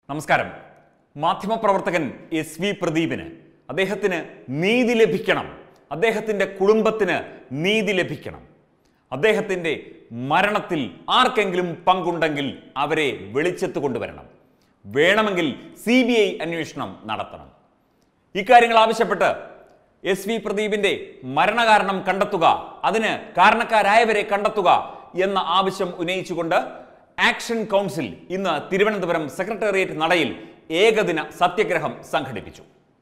നമസ്കാരം മാധ്യമപ്രവർത്തകൻ S V പ്രദീപിന് അദ്ദേഹത്തിന് നീതി ലഭിക്കണം അദ്ദേഹത്തിൻ്റെ കുടുംബത്തിന് നീതി ലഭിക്കണം അദ്ദേഹത്തിൻ്റെ മരണത്തിൽ ആർക്കെങ്കിലും പങ്കുണ്ടെങ്കിൽ അവരെ വെളിച്ചത്ത് കൊണ്ടുവരണം വേണമെങ്കിൽ സി ബി ഐ അന്വേഷണം നടത്തണം ഇക്കാര്യങ്ങൾ ആവശ്യപ്പെട്ട് എസ് വി പ്രദീപിന്റെ മരണകാരണം കണ്ടെത്തുക അതിന് കാരണക്കാരായവരെ കണ്ടെത്തുക എന്ന ആവശ്യം ഉന്നയിച്ചുകൊണ്ട് ആക്ഷൻ കൗൺസിൽ ഇന്ന് തിരുവനന്തപുരം സെക്രട്ടേറിയറ്റ് നടയിൽ ഏകദിന സത്യഗ്രഹം സംഘടിപ്പിച്ചു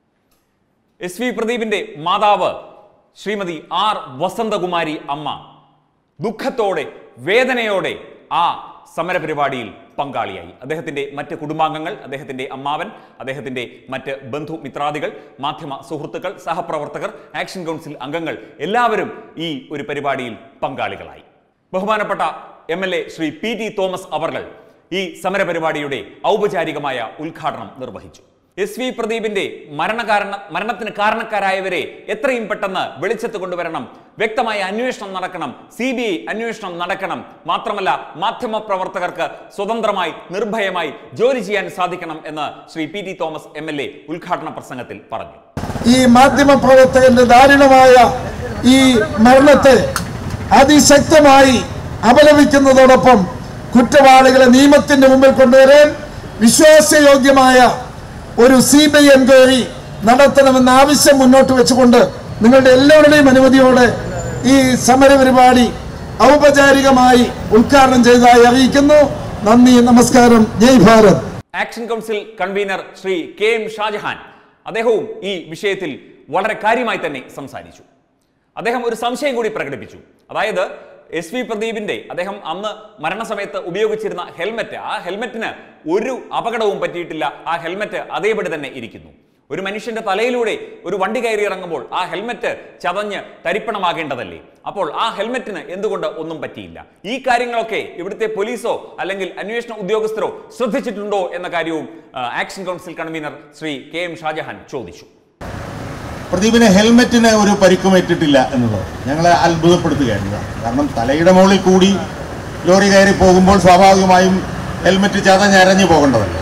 എസ് വി പ്രദീപിന്റെ മാതാവ് ശ്രീമതി ആർ വസന്തകുമാരി അമ്മ ദുഃഖത്തോടെ വേദനയോടെ ആ സമരപരിപാടിയിൽ പങ്കാളിയായി അദ്ദേഹത്തിന്റെ മറ്റ് കുടുംബാംഗങ്ങൾ അദ്ദേഹത്തിന്റെ അമ്മാവൻ അദ്ദേഹത്തിന്റെ മറ്റ് ബന്ധു മിത്രാദികൾ മാധ്യമ സുഹൃത്തുക്കൾ സഹപ്രവർത്തകർ ആക്ഷൻ കൗൺസിൽ അംഗങ്ങൾ എല്ലാവരും ഈ ഒരു പരിപാടിയിൽ പങ്കാളികളായി ബഹുമാനപ്പെട്ട M L A Shri P T Thomas അവർകൾ ഈ സമരപരിപാടിയുടെ ഔപചാരികമായ ഉദ്ഘാടനം നിർവഹിച്ചു എസ് വി പ്രദീപിന്റെ മരണകാരണ മരണത്തിന് കാരണക്കാരായവരെ എത്രയും പെട്ടെന്ന് വെളിച്ചത്ത് കൊണ്ടുവരണം വ്യക്തമായ അന്വേഷണം നടക്കണം സി ബി ഐ അന്വേഷണം നടക്കണം മാത്രമല്ല മാധ്യമ പ്രവർത്തകർക്ക് സ്വതന്ത്രമായി നിർഭയമായി ജോലി ചെയ്യാൻ സാധിക്കണം എന്ന് Shri P T Thomas M L A ഉദ്ഘാടന പ്രസംഗത്തിൽ പറഞ്ഞു ഈ മാധ്യമ പ്രവർത്തകന്റെ ദാരുണമായ ഈ മരണത്തെ അതിശക്തമായി അപലപിക്കുന്നതോടൊപ്പം കുറ്റവാളികളെ നിയമത്തിന്റെ മുമ്പിൽ കൊണ്ടുവരാൻ വിശ്വാസയോഗ്യമായ ഒരു സി ബി ഐ എൻക്വയറി നടത്തണമെന്ന ആവശ്യം മുന്നോട്ട് വെച്ചുകൊണ്ട് നിങ്ങളുടെ എല്ലാവരുടെയും അനുമതിയോടെ ഈ സമരപരിപാടി ഔപചാരികമായി ഉദ്ഘാടനം ചെയ്തതായി അറിയിക്കുന്നു നന്ദി നമസ്കാരം ജയ് Bharat action council convener Shri K M Shajahan അദ്ദേഹവും ഈ വിഷയത്തിൽ വളരെ കാര്യമായി തന്നെ സംസാരിച്ചു അദ്ദേഹം ഒരു സംശയം കൂടി പ്രകടിപ്പിച്ചു അതായത് എസ് വി പ്രദീപിന്റെ അദ്ദേഹം അന്ന് മരണസമയത്ത് ഉപയോഗിച്ചിരുന്ന ഹെൽമറ്റ് ആ ഹെൽമറ്റിന് ഒരു അപകടവും പറ്റിയിട്ടില്ല ആ ഹെൽമറ്റ് അതേപടി തന്നെ ഇരിക്കുന്നു ഒരു മനുഷ്യന്റെ തലയിലൂടെ ഒരു വണ്ടി കയറി ഇറങ്ങുമ്പോൾ ആ ഹെൽമറ്റ് ചതഞ്ഞ് തരിപ്പണമാകേണ്ടതല്ലേ അപ്പോൾ ആ ഹെൽമറ്റിന് എന്തുകൊണ്ട് ഒന്നും പറ്റിയില്ല ഈ കാര്യങ്ങളൊക്കെ ഇവിടുത്തെ പോലീസോ അല്ലെങ്കിൽ അന്വേഷണ ഉദ്യോഗസ്ഥരോ ശ്രദ്ധിച്ചിട്ടുണ്ടോ എന്ന കാര്യവും ആ, action council convener Shri K M Shajahan ചോദിച്ചു പ്രദീപിന് ഹെൽമെറ്റിന് ഒരു പരിക്കുമേറ്റിട്ടില്ല എന്നുള്ളത് ഞങ്ങളെ അത്ഭുതപ്പെടുത്തുകയാണ് കാരണം തലയുടെ മുകളിൽ കൂടി ലോറി കയറി പോകുമ്പോൾ സ്വാഭാവികമായും ഹെൽമെറ്റ് ചതഞ്ഞരഞ്ഞു പോകേണ്ടതല്ലേ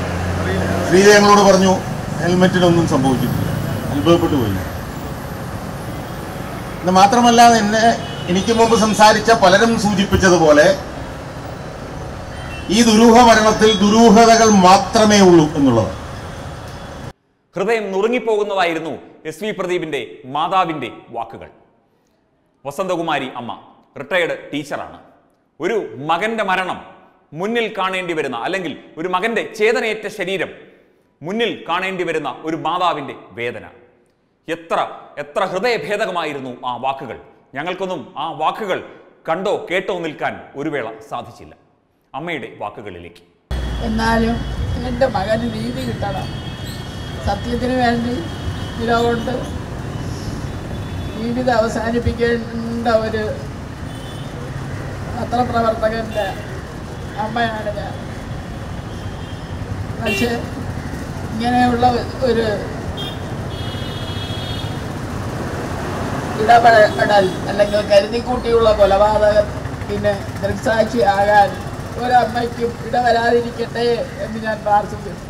ശ്രീത ഞങ്ങളോട് പറഞ്ഞു ഹെൽമെറ്റിനൊന്നും സംഭവിച്ചിട്ടില്ല അത്ഭുതപ്പെട്ടു പോയി എന്ന് മാത്രമല്ല എന്നെ എനിക്ക് മുമ്പ് സംസാരിച്ച പലരും സൂചിപ്പിച്ചതുപോലെ ഈ ദുരൂഹ മരണത്തിൽ ദുരൂഹതകൾ മാത്രമേ ഉള്ളൂ എന്നുള്ളത് ഹൃദയം നുറുങ്ങിപ്പോകുന്നതായിരുന്നു എസ് വി പ്രദീപിന്റെ മാതാവിന്റെ വാക്കുകൾ വസന്തകുമാരി അമ്മ റിട്ടയർഡ് ടീച്ചറാണ് ഒരു മകന്റെ മരണം മുന്നിൽ കാണേണ്ടി വരുന്ന അല്ലെങ്കിൽ ഒരു മകന്റെ ചേതനയേറ്റ ശരീരം മുന്നിൽ കാണേണ്ടി വരുന്ന ഒരു മാതാവിന്റെ വേദന എത്ര എത്ര ഹൃദയഭേദകമായിരുന്നു ആ വാക്കുകൾ ഞങ്ങൾക്കൊന്നും ആ വാക്കുകൾ കണ്ടോ കേട്ടോ നിൽക്കാൻ ഒരു വേള സാധിച്ചില്ല അമ്മയുടെ വാക്കുകളിലേക്ക് എന്നാലും എൻ്റെ മകന് നീതി കിട്ടണം സത്യത്തിന് വേണ്ടി നിലകൊണ്ട് ജീവിതം അവസാനിപ്പിക്കേണ്ട ഒരു പത്രപ്രവർത്തകൻ്റെ അമ്മയാണ് ഞാൻ പക്ഷേ ഇങ്ങനെയുള്ള ഒരു ഇടപെടൽ അല്ലെങ്കിൽ കരുതിക്കൂട്ടിയുള്ള കൊലപാതകത്തിന് ദൃക്സാക്ഷിയാകാൻ ഒരമ്മയ്ക്കും ഇടവരാതിരിക്കട്ടെ എന്ന് ഞാൻ പ്രാർത്ഥിക്കുന്നു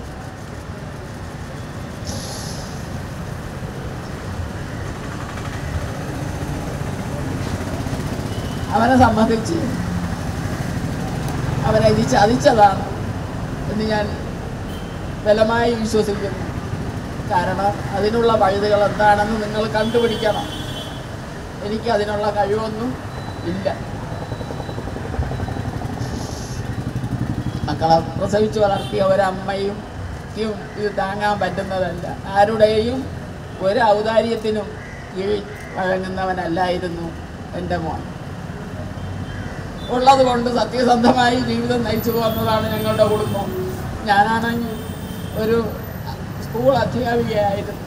അവനെ സംബന്ധിച്ച് അവനെ ഇത് ചതിച്ചതാണ് എന്ന് ഞാൻ ബലമായി വിശ്വസിക്കുന്നു കാരണം അതിനുള്ള വഴുതുകൾ എന്താണെന്ന് നിങ്ങൾ കണ്ടുപിടിക്കണം എനിക്ക് അതിനുള്ള കഴിവൊന്നും ഇല്ല മക്കളെ പ്രസവിച്ച് വളർത്തിയ ഒരമ്മയും ക്കും ഇത് താങ്ങാൻ പറ്റുന്നതല്ല ആരുടെയും ഒരു ഔദാര്യത്തിനും കീഴ് വഴങ്ങുന്നവനല്ലായിരുന്നു എൻ്റെ മോൻ ഉള്ളത് കൊണ്ട് സത്യസന്ധമായി ജീവിതം നയിച്ചു പോകുന്നതാണ് ഞങ്ങളുടെ കുടുംബം ഞാനാണെങ്കിൽ ഒരു സ്കൂൾ അധ്യാപികയായിരുന്നു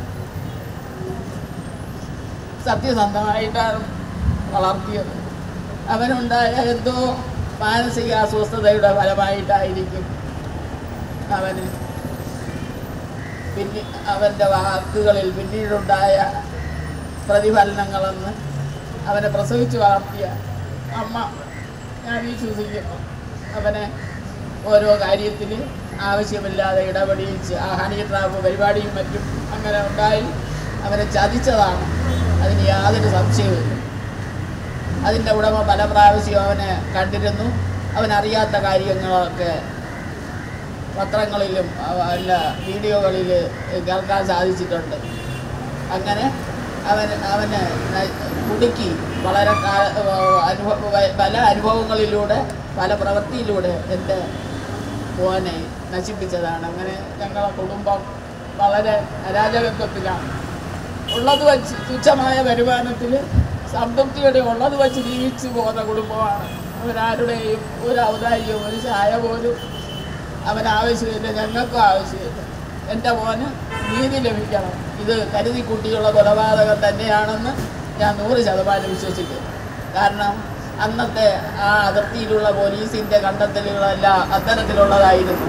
സത്യസന്ധമായിട്ടാണ് വളർത്തിയത് അവനുണ്ടായ എന്തോ മാനസിക അസ്വസ്ഥതയുടെ ഫലമായിട്ടായിരിക്കും അവന് പിന്നെ അവൻ്റെ വാക്കുകളിൽ പിന്നീടുണ്ടായ പ്രതിഫലനങ്ങളെന്ന് അവനെ പ്രസവിച്ചു വളർത്തിയ അമ്മ ഞാൻ വിശ്വസിക്കുന്നു അവനെ ഓരോ കാര്യത്തിൽ ആവശ്യമില്ലാതെ ഇടപെടിച്ച് ആ ഹണി ട്രാപ്പ് പരിപാടിയും മറ്റും അങ്ങനെ ഉണ്ടായി അവരെ ചതിച്ചതാണ് അതിന് യാതൊരു സംശയവുമില്ല അതിൻ്റെ ഉടമ പല പ്രാവശ്യം അവനെ കണ്ടിരുന്നു അവനറിയാത്ത കാര്യങ്ങളൊക്കെ പത്രങ്ങളിലും അവ- അല്ല വീഡിയോകളിൽ കേൾക്കാൻ സാധിച്ചിട്ടുണ്ട് അങ്ങനെ അവൻ അവന് ന- കുടുക്കി വളരെ കാ- അനുഭവ പല അനുഭവങ്ങളിലൂടെ പല പ്രവൃത്തിയിലൂടെ എൻ്റെ മോനെ നശിപ്പിച്ചതാണ് അങ്ങനെ ഞങ്ങളെ കുടുംബം വളരെ അരാജകത്വത്തിലാണ് ഉള്ളത് വച്ച് തുച്ഛമായ വരുമാനത്തിൽ സംതൃപ്തിയോടെ ഉള്ളത് വച്ച് ജീവിച്ചു പോകുന്ന കുടുംബമാണ് അവരാരുടെയും ഒരു ഔദാര്യവും ഒരു ചായ പോലും അവന് ആവശ്യമില്ല ഞങ്ങൾക്കും ആവശ്യമില്ല എൻ്റെ മോന് നീതി ലഭിക്കണം ഇത് കരുതി കുട്ടിയുള്ള കൊലപാതകം തന്നെയാണെന്ന് ഞാൻ നൂറ് ശതമാനം വിശ്വസിക്കുന്നു കാരണം അന്നത്തെ ആ അതിർത്തിയിലുള്ള പോലീസിൻ്റെ കണ്ടെത്തലുകളെല്ലാം അത്തരത്തിലുള്ളതായിരുന്നു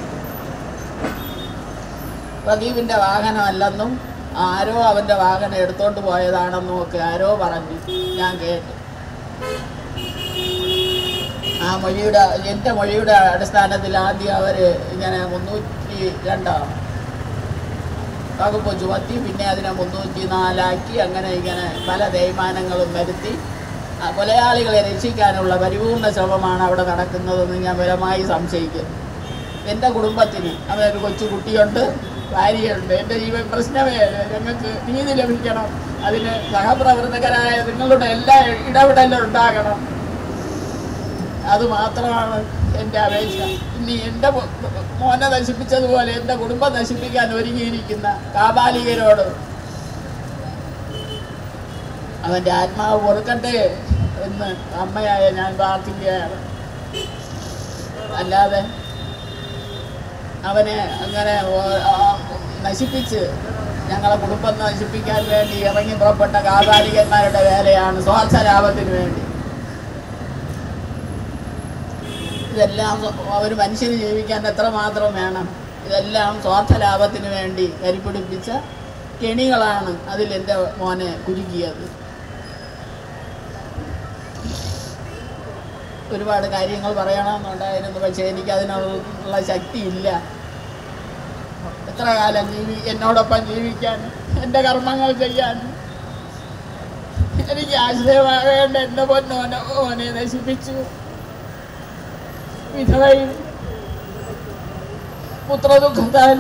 പ്രദീപിൻ്റെ വാഹനമല്ലെന്നും ആരോ അവൻ്റെ വാഹനം എടുത്തോണ്ട് പോയതാണെന്നും ഒക്കെ ആരോ പറഞ്ഞു ഞാൻ കേട്ടു ആ മൊഴിയുടെ എൻ്റെ മൊഴിയുടെ അടിസ്ഥാനത്തിൽ ആദ്യം അവർ ഇങ്ങനെ മുന്നൂറ്റി രണ്ടാണ് വകുപ്പ് ചുമത്തി പിന്നെ അതിനെ മുന്നൂറ്റി നാലാക്കി അങ്ങനെ ഇങ്ങനെ പല തേയ്മാനങ്ങളും വരുത്തി ആ കൊലയാളികളെ രക്ഷിക്കാനുള്ള പരിപൂർണ ശ്രമമാണ് അവിടെ നടക്കുന്നതെന്ന് ഞാൻ ബലമായി സംശയിക്കുന്നു എൻ്റെ കുടുംബത്തിന് അവനൊരു കൊച്ചു കുട്ടിയുണ്ട് ഭാര്യയുണ്ട് എൻ്റെ ജീവൻ പ്രശ്നമേ അല്ല. ഞങ്ങൾക്ക് നീതി ലഭിക്കണം അതിന് സഹപ്രവർത്തകരായ നിങ്ങളുടെ എല്ലാ ഇടപെടലും ഉണ്ടാകണം അത് മാത്രമാണ് എൻ്റെ അപേക്ഷ ഇനി എൻ്റെ മോ- മോനെ നശിപ്പിച്ചതുപോലെ എൻ്റെ കുടുംബം നശിപ്പിക്കാൻ ഒരുങ്ങിയിരിക്കുന്ന കാബാലികരോട് അവൻ്റെ ആത്മാവ് പൊറുക്കട്ടെ എന്ന് അമ്മയായ ഞാൻ പ്രാർത്ഥിക്കുകയാണ് അല്ലാതെ അവനെ അങ്ങനെ ഓ- ആ നശിപ്പിച്ച് ഞങ്ങളെ കുടുംബം നശിപ്പിക്കാൻ വേണ്ടി ഇറങ്ങി പുറപ്പെട്ട കാബാലികന്മാരുടെ വേലയാണ് സ്വാർത്ഥ ലാഭത്തിന് വേണ്ടി ഇതെല്ലാം ഒരു മനുഷ്യന് ജീവിക്കാൻ എത്രമാത്രം വേണം ഇതെല്ലാം സ്വാർത്ഥ ലാഭത്തിന് വേണ്ടി കരിപ്പിടിപ്പിച്ച കെണികളാണ് അതിൽ എൻ്റെ മോനെ കുരുക്കിയത് ഒരുപാട് കാര്യങ്ങൾ പറയണമെന്നുണ്ടായിരുന്നു പക്ഷേ എനിക്ക് അതിനുള്ള ശക്തിയില്ല എത്ര കാലം ജീവി എന്നോടൊപ്പം ജീവിക്കാൻ എൻ്റെ കർമ്മങ്ങൾ ചെയ്യാൻ എനിക്ക് ആശ്രയമാകേണ്ട എൻ്റെ പൊന്നോനെ ഓനെ നശിപ്പിച്ചു വിധവയും പുത്രദുഃഖത്താൽ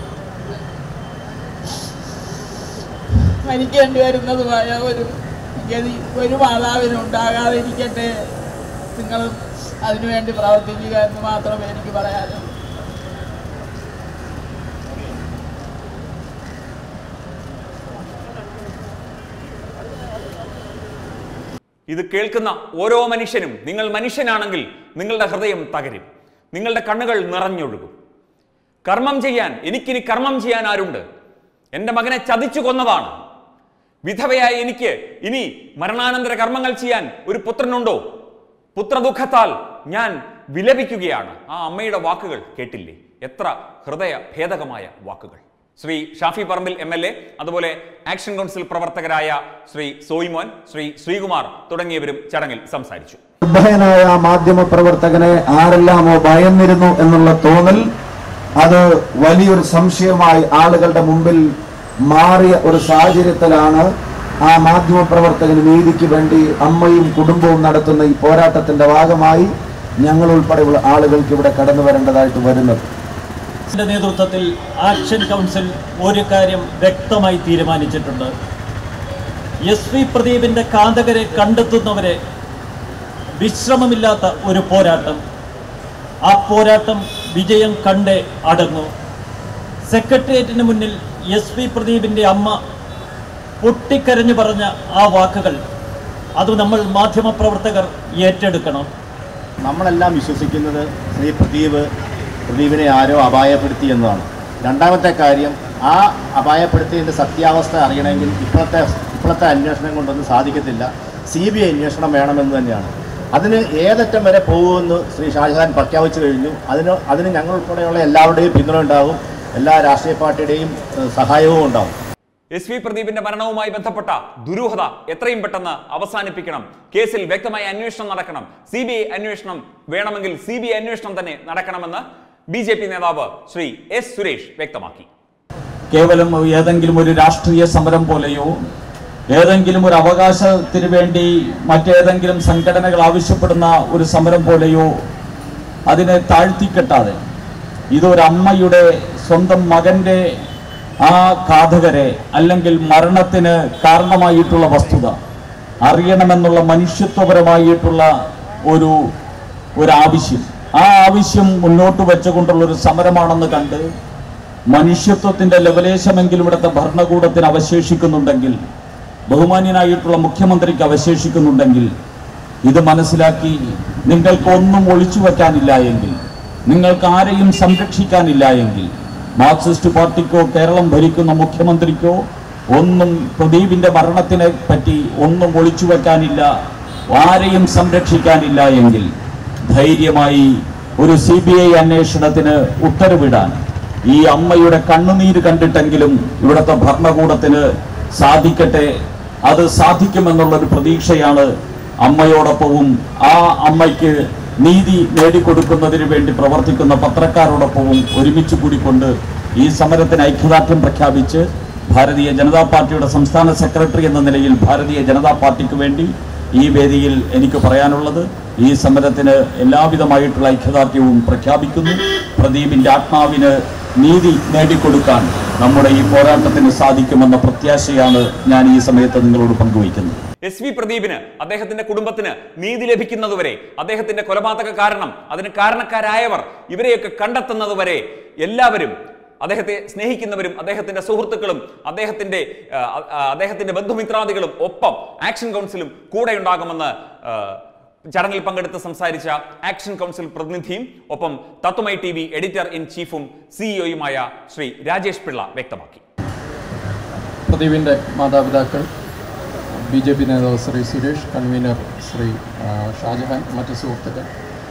മരിക്കേണ്ടി വരുന്നതുമായ ഒരു ഗതി ഒരു മാതാവിനും ഉണ്ടാകാതിരിക്കട്ടെ നിങ്ങൾ അതിനുവേണ്ടി പ്രവർത്തിക്കുക എന്ന് മാത്രമേ എനിക്ക് പറയാനുള്ളൂ ഇത് കേൾക്കുന്ന ഓരോ മനുഷ്യനും നിങ്ങൾ മനുഷ്യനാണെങ്കിൽ നിങ്ങളുടെ ഹൃദയം തകരും നിങ്ങളുടെ കണ്ണുകൾ നിറഞ്ഞൊഴുകും കർമ്മം ചെയ്യാൻ എനിക്കിനി കർമ്മം ചെയ്യാൻ ആരുണ്ട് എൻ്റെ മകനെ ചതിച്ചു കൊന്നതാണ് വിധവയായ എനിക്ക് ഇനി മരണാനന്തര കർമ്മങ്ങൾ ചെയ്യാൻ ഒരു പുത്രനുണ്ടോ പുത്രദുഃഖത്താൽ ഞാൻ വിലപിക്കുകയാണ് ആ അമ്മയുടെ വാക്കുകൾ കേട്ടില്ലേ എത്ര ഹൃദയ ഭേദകമായ വാക്കുകൾ Shri Shafi Parambil M L A അതുപോലെ ആക്ഷൻ കൗൺസിൽ പ്രവർത്തകരായ ശ്രീ സോയിമോൻ ശ്രീ ശ്രീകുമാർ തുടങ്ങിയവരും ചടങ്ങിൽ സംസാരിച്ചു നിർഭയനായ ആ മാധ്യമ പ്രവർത്തകനെ ആരെല്ലാമോ ഭയന്നിരുന്നു എന്നുള്ള തോന്നൽ അത് വലിയൊരു സംശയമായി ആളുകളുടെ മുമ്പിൽ മാറിയ ഒരു സാഹചര്യത്തിലാണ് ആ മാധ്യമ പ്രവർത്തകന് നീതിക്ക് വേണ്ടി അമ്മയും കുടുംബവും നടത്തുന്ന ഈ പോരാട്ടത്തിന്റെ ഭാഗമായി ഞങ്ങൾ ഉൾപ്പെടെയുള്ള ആളുകൾക്ക് ഇവിടെ കടന്നു വരേണ്ടതായിട്ട് വരുന്നത് ന്റെ നേതൃത്വത്തിൽ ആക്ഷൻ കൗൺസിൽ ഒരു കാര്യം വ്യക്തമായി തീരുമാനിച്ചിട്ടുണ്ട് എസ് വി പ്രദീപിന്റെ കാന്തകരെ കണ്ടെത്തുന്നവരെ വിശ്രമമില്ലാത്ത ഒരു പോരാട്ടം ആ പോരാട്ടം വിജയം കണ്ടേ അടങ്ങൂ സെക്രട്ടേറിയറ്റിന് മുന്നിൽ എസ് വി പ്രദീപിന്റെ അമ്മ പൊട്ടിക്കരഞ്ഞു പറഞ്ഞ ആ വാക്കുകൾ അത് നമ്മൾ മാധ്യമപ്രവർത്തകർ ഏറ്റെടുക്കണം നമ്മളെല്ലാം വിശ്വസിക്കുന്നത് ശ്രീ പ്രദീപ് പ്രദീപിനെ ആരോ അപായപ്പെടുത്തി എന്നതാണ് രണ്ടാമത്തെ കാര്യം ആ അപായപ്പെടുത്തിയതിൻ്റെ സത്യാവസ്ഥ അറിയണമെങ്കിൽ ഇപ്പോഴത്തെ ഇപ്പോഴത്തെ അന്വേഷണം കൊണ്ടൊന്നും സാധിക്കത്തില്ല സി ബി ഐ അന്വേഷണം വേണമെന്ന് തന്നെയാണ് അതിന് ഏതറ്റം വരെ പോകുമെന്ന് ശ്രീ ഷാജഹാൻ പ്രഖ്യാപിച്ചു കഴിഞ്ഞു അതിന് അതിന് ഞങ്ങൾ ഉൾപ്പെടെയുള്ള എല്ലാവരുടെയും പിന്തുണ ഉണ്ടാകും എല്ലാ രാഷ്ട്രീയ പാർട്ടിയുടെയും ഏഹ്, സഹായവും ഉണ്ടാകും എസ് വി പ്രദീപിന്റെ മരണവുമായി ബന്ധപ്പെട്ട ദുരൂഹത എത്രയും പെട്ടെന്ന് അവസാനിപ്പിക്കണം കേസിൽ വ്യക്തമായ അന്വേഷണം നടക്കണം സി ബി ഐ അന്വേഷണം വേണമെങ്കിൽ സി ബി ഐ അന്വേഷണം തന്നെ നടക്കണമെന്ന് ബി ജെ പി നേതാവ് ശ്രീ എസ് സുരേഷ് വ്യക്തമാക്കി കേവലം ഏതെങ്കിലും ഒരു രാഷ്ട്രീയ സമരം പോലെയോ ഏതെങ്കിലും ഒരു അവകാശത്തിന് വേണ്ടി മറ്റേതെങ്കിലും സംഘടനകൾ ആവശ്യപ്പെടുന്ന ഒരു സമരം പോലെയോ അതിനെ താഴ്ത്തിക്കെട്ടാതെ ഇതൊരു അമ്മയുടെ സ്വന്തം മകന്റെ ആ ഘാതകരെ അല്ലെങ്കിൽ മരണത്തിന് കാരണമായിട്ടുള്ള വസ്തുത അറിയണമെന്നുള്ള മനുഷ്യത്വപരമായിട്ടുള്ള ഒരു ഒരു ആവശ്യം ആ ആവശ്യം മുന്നോട്ട് വെച്ചുകൊണ്ടുള്ള ഒരു സമരമാണെന്ന് കണ്ട് മനുഷ്യത്വത്തിന്റെ ലവലേശമെങ്കിലും ഇവിടുത്തെ ഭരണകൂടത്തിന് അവശേഷിക്കുന്നുണ്ടെങ്കിൽ ബഹുമാന്യനായിട്ടുള്ള മുഖ്യമന്ത്രിക്ക് അവശേഷിക്കുന്നുണ്ടെങ്കിൽ ഇത് മനസ്സിലാക്കി നിങ്ങൾക്കൊന്നും ഒളിച്ചു വയ്ക്കാനില്ല എങ്കിൽ നിങ്ങൾക്ക് ആരെയും സംരക്ഷിക്കാനില്ല എങ്കിൽ മാർക്സിസ്റ്റ് പാർട്ടിക്കോ കേരളം ഭരിക്കുന്ന മുഖ്യമന്ത്രിക്കോ ഒന്നും പ്രദീപിന്റെ മരണത്തിനെ പറ്റി ഒന്നും ഒളിച്ചു വെക്കാനില്ല ആരെയും സംരക്ഷിക്കാനില്ല എങ്കിൽ ധൈര്യമായി ഒരു സി ബി ഐ അന്വേഷണത്തിന് ഉത്തരവിടാൻ ഈ അമ്മയുടെ കണ്ണുനീര് കണ്ടിട്ടെങ്കിലും ഇവിടുത്തെ ഭരണകൂടത്തിന് സാധിക്കട്ടെ അത് സാധിക്കുമെന്നുള്ളൊരു പ്രതീക്ഷയാണ് അമ്മയോടൊപ്പവും ആ അമ്മയ്ക്ക് നീതി നേടിക്കൊടുക്കുന്നതിന് വേണ്ടി പ്രവർത്തിക്കുന്ന പത്രക്കാരോടൊപ്പവും ഒരുമിച്ച് കൂടിക്കൊണ്ട് ഈ സമരത്തിന് ഐക്യദാർഢ്യം പ്രഖ്യാപിച്ച് ഭാരതീയ ജനതാ പാർട്ടിയുടെ സംസ്ഥാന സെക്രട്ടറി എന്ന നിലയിൽ ഭാരതീയ ജനതാ പാർട്ടിക്ക് വേണ്ടി ഈ വേദിയിൽ എനിക്ക് പറയാനുള്ളത് ഈ സമരത്തിന് എല്ലാവിധമായിട്ടുള്ള ഐക്യദാർഢ്യവും പ്രഖ്യാപിക്കുന്നു പ്രദീപിന്റെ ആത്മാവിന് നീതി നേടിക്കൊടുക്കാൻ നമ്മുടെ ഈ പോരാട്ടത്തിന് സാധിക്കുമെന്ന പ്രത്യാശയാണ് ഞാൻ ഈ സമയത്ത് നിങ്ങളോട് പങ്കുവയ്ക്കുന്നത് എസ് വി പ്രദീപിന് അദ്ദേഹത്തിന്റെ കുടുംബത്തിന് നീതി ലഭിക്കുന്നതുവരെ അദ്ദേഹത്തിന്റെ കൊലപാതക കാരണം അതിന് കാരണക്കാരായവർ ഇവരെയൊക്കെ കണ്ടെത്തുന്നതുവരെ എല്ലാവരും അദ്ദേഹത്തെ സ്നേഹിക്കുന്നവരും അദ്ദേഹത്തിന്റെ സുഹൃത്തുക്കളും അദ്ദേഹത്തിന്റെ ആ, ആ, അദ്ദേഹത്തിന്റെ ബന്ധുമിത്രാദികളും ഒപ്പം ആക്ഷൻ കൗൺസിലും കൂടെ ഉണ്ടാകുമെന്ന് ആ, ചടങ്ങിൽ പങ്കെടുത്ത് സംസാരിച്ച ആക്ഷൻ കൗൺസിൽ പ്രതിനിധിയും ഒപ്പം Tattvamayi T V editor in ചീഫും സിഇഒയുമായ ശ്രീ രാജേഷ് പിള്ള വ്യക്തമാക്കി പ്രദീപിൻ്റെ മാതാപിതാക്കൾ ബി ജെ പി നേതാവ് ശ്രീ സുരേഷ് കൺവീനർ ശ്രീ ആ, ഷാജഹാൻ മറ്റ് സുഹൃത്തുക്കൾ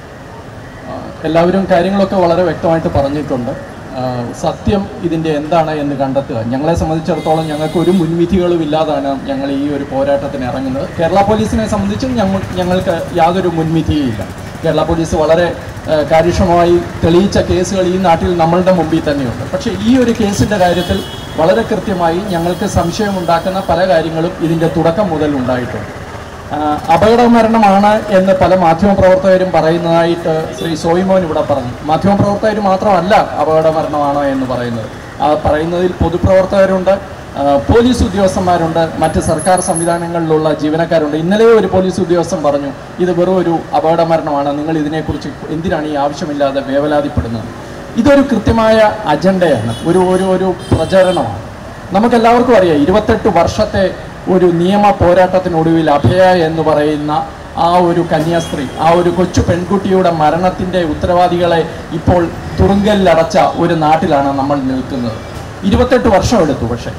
ആ, എല്ലാവരും കാര്യങ്ങളൊക്കെ വളരെ വ്യക്തമായിട്ട് പറഞ്ഞിട്ടുണ്ട് ആ, സത്യം ഇതിൻ്റെ എന്താണ് എന്ന് കണ്ടെത്തുക ഞങ്ങളെ സംബന്ധിച്ചിടത്തോളം ഞങ്ങൾക്ക് ഒരു മുൻവിധികളും ഇല്ലാതാണ് ഞങ്ങൾ ഈ ഒരു പോരാട്ടത്തിന് ഇറങ്ങുന്നത് കേരള പോലീസിനെ സംബന്ധിച്ചും ഞങ്ങൾ ഞങ്ങൾക്ക് യാതൊരു മുൻവിധിയും കേരള പോലീസ് വളരെ ആ, കാര്യക്ഷമമായി തെളിയിച്ച കേസുകൾ ഈ നാട്ടിൽ നമ്മളുടെ മുമ്പിൽ തന്നെയുണ്ട് പക്ഷേ ഈ ഒരു കേസിൻ്റെ കാര്യത്തിൽ വളരെ കൃത്യമായി ഞങ്ങൾക്ക് സംശയമുണ്ടാക്കുന്ന പല കാര്യങ്ങളും ഇതിൻ്റെ തുടക്കം മുതൽ ഉണ്ടായിട്ടുണ്ട് ആ, അപകടമരണമാണ് എന്ന് പല മാധ്യമപ്രവർത്തകരും പറയുന്നതായിട്ട് ശ്രീ സോയിമോൻ ഇവിടെ പറഞ്ഞു മാധ്യമപ്രവർത്തകർ മാത്രമല്ല അപകടമരണമാണ് എന്ന് പറയുന്നത് ആ പറയുന്നതിൽ പൊതുപ്രവർത്തകരുണ്ട് ആ, പോലീസ് ഉദ്യോഗസ്ഥന്മാരുണ്ട് മറ്റ് സർക്കാർ സംവിധാനങ്ങളിലുള്ള ജീവനക്കാരുണ്ട് ഇന്നലെ ഒരു പോലീസ് ഉദ്യോഗസ്ഥൻ പറഞ്ഞു ഇത് വെറും ഒരു അപകടമരണമാണ് നിങ്ങൾ ഇതിനെക്കുറിച്ച് എന്തിനാണ് ഈ ആവശ്യമില്ലാതെ വേവലാതിപ്പെടുന്നത് ഇതൊരു കൃത്യമായ അജണ്ടയാണ് ഒരു ഒരു ഒരു പ്രചരണമാണ് നമുക്കെല്ലാവർക്കും അറിയാം ഇരുപത്തെട്ട് വർഷത്തെ ഒരു നിയമ പോരാട്ടത്തിനൊടുവിൽ അഭയ എന്ന് പറയുന്ന ആ ഒരു കന്യാസ്ത്രീ ആ ഒരു കൊച്ചു പെൺകുട്ടിയുടെ മരണത്തിൻ്റെ ഉത്തരവാദികളെ ഇപ്പോൾ തുറുങ്കലിലടച്ച ഒരു നാട്ടിലാണ് നമ്മൾ നിൽക്കുന്നത് ഇരുപത്തെട്ട് വർഷം എടുത്തു പക്ഷേ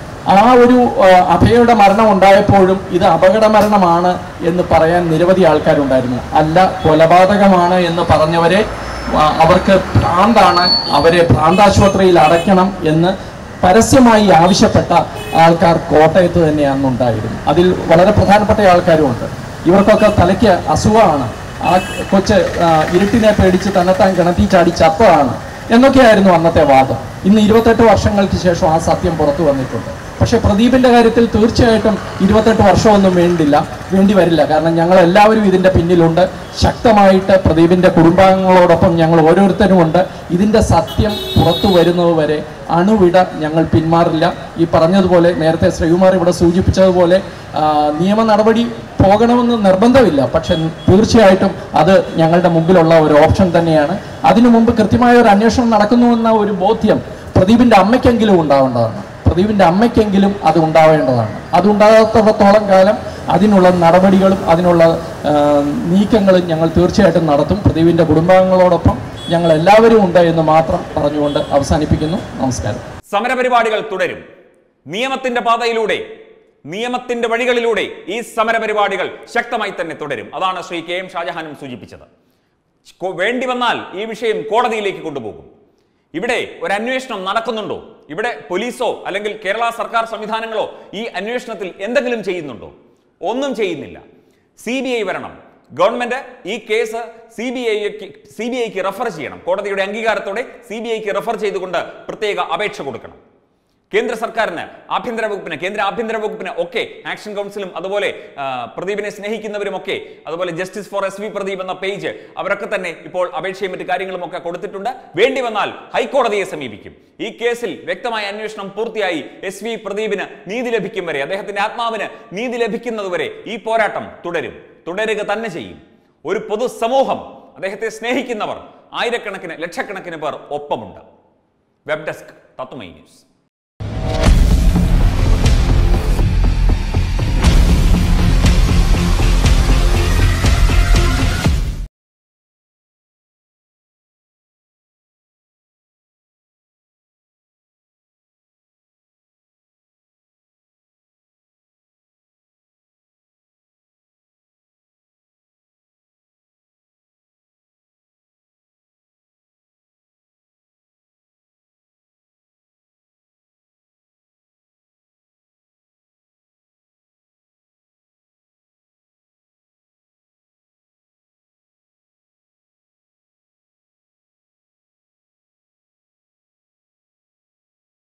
ആ ഒരു ആ, അഭയയുടെ മരണം ഉണ്ടായപ്പോഴും ഇത് അപകട മരണമാണ് എന്ന് പറയാൻ നിരവധി ആൾക്കാരുണ്ടായിരുന്നു അല്ല കൊലപാതകമാണ് എന്ന് പറഞ്ഞവരെ ആ, അവർക്ക് ഭ്രാന്താണ് അവരെ ഭ്രാന്താശുപത്രിയിൽ അടയ്ക്കണം എന്ന് പരസ്യമായി ആവശ്യപ്പെട്ട ആൾക്കാർ കോട്ടയത്ത് തന്നെ അന്നുണ്ടായിരുന്നു അതിൽ വളരെ പ്രധാനപ്പെട്ട ആൾക്കാരുമുണ്ട് ഇവർക്കൊക്കെ തലയ്ക്ക് അസുഖമാണ് ആ കൊച്ച് ആ, ഇരുട്ടിനെ പേടിച്ച് തന്നെത്താൻ കിണറ്റി ചാടി ചത്തതാണ് എന്നൊക്കെയായിരുന്നു അന്നത്തെ വാദം ഇന്ന് ഇരുപത്തെട്ട് വർഷങ്ങൾക്ക് ശേഷം ആ സത്യം പുറത്തു വന്നിട്ടുണ്ട് പക്ഷേ പ്രദീപിന്റെ കാര്യത്തിൽ തീർച്ചയായിട്ടും ഇരുപത്തെട്ട് വർഷമൊന്നും വേണ്ടില്ല വേണ്ടി വരില്ല കാരണം ഞങ്ങൾ എല്ലാവരും ഇതിന്റെ പിന്നിലുണ്ട് ശക്തമായിട്ട് പ്രദീപിന്റെ കുടുംബാംഗങ്ങളോടൊപ്പം ഞങ്ങൾ ഓരോരുത്തരുമുണ്ട് ഇതിന്റെ സത്യം പുറത്തു വരുന്നതുവരെ അണുവിട ഞങ്ങൾ പിന്മാറില്ല ഈ പറഞ്ഞതുപോലെ നേരത്തെ ശ്രീകുമാർ ഇവിടെ സൂചിപ്പിച്ചതുപോലെ ആ, നിയമ നടപടി പോകണമെന്ന് നിർബന്ധമില്ല പക്ഷെ തീർച്ചയായിട്ടും അത് ഞങ്ങളുടെ മുമ്പിലുള്ള ഒരു ഓപ്ഷൻ തന്നെയാണ് അതിനു മുമ്പ് കൃത്യമായ ഒരു അന്വേഷണം നടക്കുന്നുവെന്ന ഒരു ബോധ്യം പ്രദീപിന്റെ അമ്മയ്ക്കെങ്കിലും ഉണ്ടാവേണ്ടതാണ് പ്രദീപിന്റെ അമ്മയ്ക്കെങ്കിലും അത് ഉണ്ടാവേണ്ടതാണ് അത് ഉണ്ടാകാത്തിടത്തോളം കാലം അതിനുള്ള നടപടികളും അതിനുള്ള ആ, നീക്കങ്ങളും ഞങ്ങൾ തീർച്ചയായിട്ടും നടത്തും പ്രദീപിന്റെ കുടുംബാംഗങ്ങളോടൊപ്പം ഞങ്ങൾ എല്ലാവരും ഉണ്ട് എന്ന് മാത്രം പറഞ്ഞുകൊണ്ട് അവസാനിപ്പിക്കുന്നു നമസ്കാരം സമരപരിപാടികൾ തുടരും നിയമത്തിന്റെ പാതയിലൂടെ നിയമത്തിന്റെ വഴികളിലൂടെ ഈ സമരപരിപാടികൾ ശക്തമായി തന്നെ തുടരും അതാണ് ശ്രീ കെ എം ഷാജഹാനും സൂചിപ്പിച്ചത് കൊ- വേണ്ടി വന്നാൽ ഈ വിഷയം കോടതിയിലേക്ക് കൊണ്ടുപോകും ഇവിടെ ഒരു അന്വേഷണം നടക്കുന്നുണ്ടോ ഇവിടെ പോലീസോ അല്ലെങ്കിൽ കേരള സർക്കാർ സംവിധാനങ്ങളോ ഈ അന്വേഷണത്തിൽ എന്തെങ്കിലും ചെയ്യുന്നുണ്ടോ ഒന്നും ചെയ്യുന്നില്ല സി ബി ഐ വരണം ഗവൺമെന്റ് ഈ കേസ് സി ബി ഐക്ക് സി ബി ഐക്ക് റെഫർ ചെയ്യണം കോടതിയുടെ അംഗീകാരത്തോടെ സി ബി ഐക്ക് റെഫർ ചെയ്തുകൊണ്ട് പ്രത്യേക അപേക്ഷ കൊടുക്കണം കേന്ദ്ര സർക്കാരിന് ആഭ്യന്തര വകുപ്പിന് കേന്ദ്ര ആഭ്യന്തര വകുപ്പിന് ഒക്കെ ആക്ഷൻ കൗൺസിലും അതുപോലെ ആ, പ്രദീപിനെ സ്നേഹിക്കുന്നവരും ഒക്കെ അതുപോലെ justice for S V Pradeep എന്ന പേജ് അവരൊക്കെ തന്നെ ഇപ്പോൾ അപേക്ഷയും മറ്റു കാര്യങ്ങളും ഒക്കെ കൊടുത്തിട്ടുണ്ട് വേണ്ടി വന്നാൽ ഹൈക്കോടതിയെ സമീപിക്കും ഈ കേസിൽ വ്യക്തമായ അന്വേഷണം പൂർത്തിയായി എസ് വി പ്രദീപിന് നീതി ലഭിക്കും വരെ അദ്ദേഹത്തിന്റെ ആത്മാവിന് നീതി ലഭിക്കുന്നതുവരെ ഈ പോരാട്ടം തുടരും തുടരുക തന്നെ ചെയ്യും ഒരു പൊതുസമൂഹം അദ്ദേഹത്തെ സ്നേഹിക്കുന്നവർ ആയിരക്കണക്കിന് ലക്ഷക്കണക്കിന് പേർ ഒപ്പമുണ്ട് വെബ് ഡെസ്ക് തത്വമൈ ന്യൂസ്